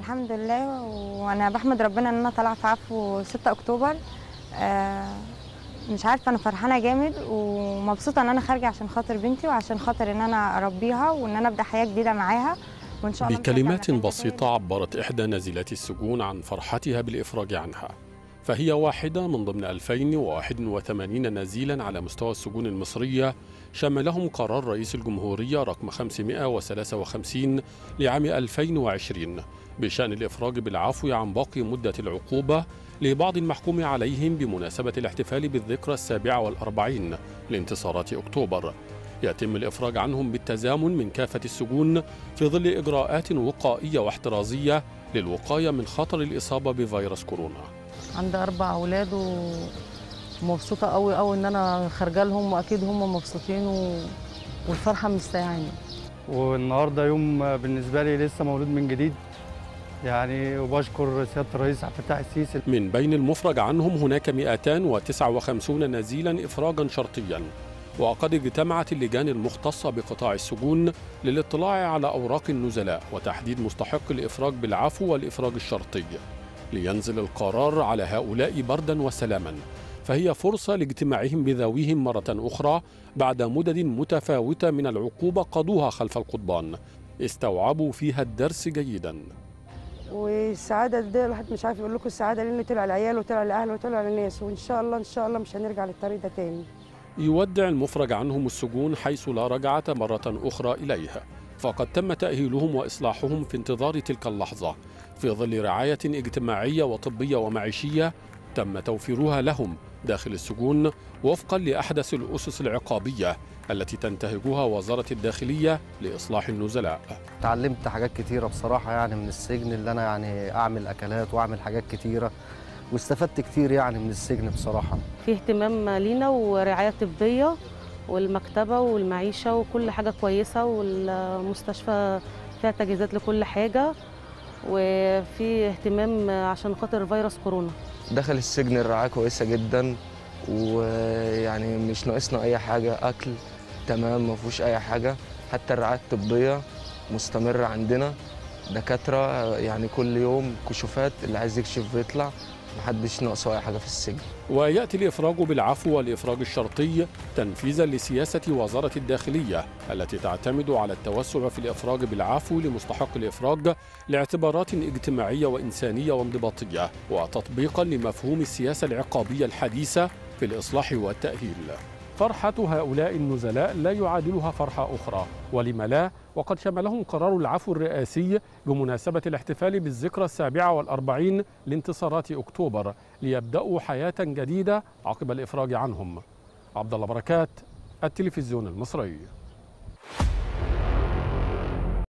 الحمد لله وانا بحمد ربنا ان انا طالعه في عفو 6 اكتوبر آه، مش عارفه انا فرحانه جامد ومبسوطه ان انا خارجه عشان خاطر بنتي وعشان خاطر ان انا اربيها وان انا ابدا حياه جديده معاها وان شاء الله مش هرجع بكلمات مكان تاني. بسيطة عبرت إحدى نازلات السجون عن فرحتها بالإفراج عنها فهي واحدة من ضمن 2081 نزيلا على مستوى السجون المصرية شملهم قرار رئيس الجمهورية رقم 553 لعام 2020 بشأن الإفراج بالعفو عن باقي مدة العقوبة لبعض المحكوم عليهم بمناسبة الاحتفال بالذكرى السابعة والأربعين لانتصارات أكتوبر يتم الإفراج عنهم بالتزامن من كافة السجون في ظل إجراءات وقائية واحترازية للوقاية من خطر الإصابة بفيروس كورونا عندي اربع اولاد ومبسوطه قوي قوي ان انا خارجه لهم واكيد هم مبسوطين و... والفرحه مستيعاني والنهارده يوم بالنسبه لي لسه مولود من جديد يعني وبشكر سياده الرئيس عبد الفتاح السيسي من بين المفرج عنهم هناك 259 نزيلا إفراجا شرطيا وقد اجتمعت اللجان المختصة بقطاع السجون للاطلاع على أوراق النزلاء وتحديد مستحق الإفراج بالعفو والإفراج الشرطي لينزل القرار على هؤلاء بردا وسلاما فهي فرصة لاجتماعهم بذويهم مرة أخرى بعد مدد متفاوتة من العقوبة قضوها خلف القضبان استوعبوا فيها الدرس جيدا والسعاده دي الواحد مش عارف يقول لكم السعاده لانه طلع العيال وطلع الاهل وطلع الناس وان شاء الله ان شاء الله مش هنرجع للطريق ده تاني يودع المفرج عنهم السجون حيث لا رجعة مرة أخرى إليها فقد تم تأهيلهم وإصلاحهم في انتظار تلك اللحظة في ظل رعاية اجتماعية وطبية ومعيشية تم توفيرها لهم داخل السجون وفقا لأحدث الأسس العقابية التي تنتهجها وزارة الداخلية لإصلاح النزلاء اتعلمت حاجات كتيرة بصراحة يعني من السجن اللي أنا يعني أعمل أكلات وأعمل حاجات كتيرة واستفدت كتير يعني من السجن بصراحة في اهتمام لينا ورعايه طبيه والمكتبه والمعيشه وكل حاجه كويسه والمستشفى فيها تجهيزات لكل حاجه وفي اهتمام عشان خاطر فيروس كورونا دخل السجن الرعاية كويسة جدا ويعني مش ناقصنا أي حاجة أكل تمام ما فيهوش أي حاجة حتى الرعاية الطبية مستمرة عندنا دكاترة يعني كل يوم كشوفات اللي عايز يكشف بيطلع محدش ناقصه أي حاجة في السجن ويأتي الإفراج بالعفو والإفراج الشرطي تنفيذا لسياسة وزارة الداخلية التي تعتمد على التوسع في الإفراج بالعفو لمستحق الإفراج لاعتبارات اجتماعية وإنسانية وانضباطية وتطبيقا لمفهوم السياسة العقابية الحديثة في الإصلاح والتأهيل فرحة هؤلاء النزلاء لا يعادلها فرحة أخرى ولم لا وقد شملهم قرار العفو الرئاسي بمناسبة الاحتفال بالذكرى السابعة والأربعين لانتصارات أكتوبر ليبدأوا حياة جديدة عقب الإفراج عنهم عبد الله بركات التلفزيون المصري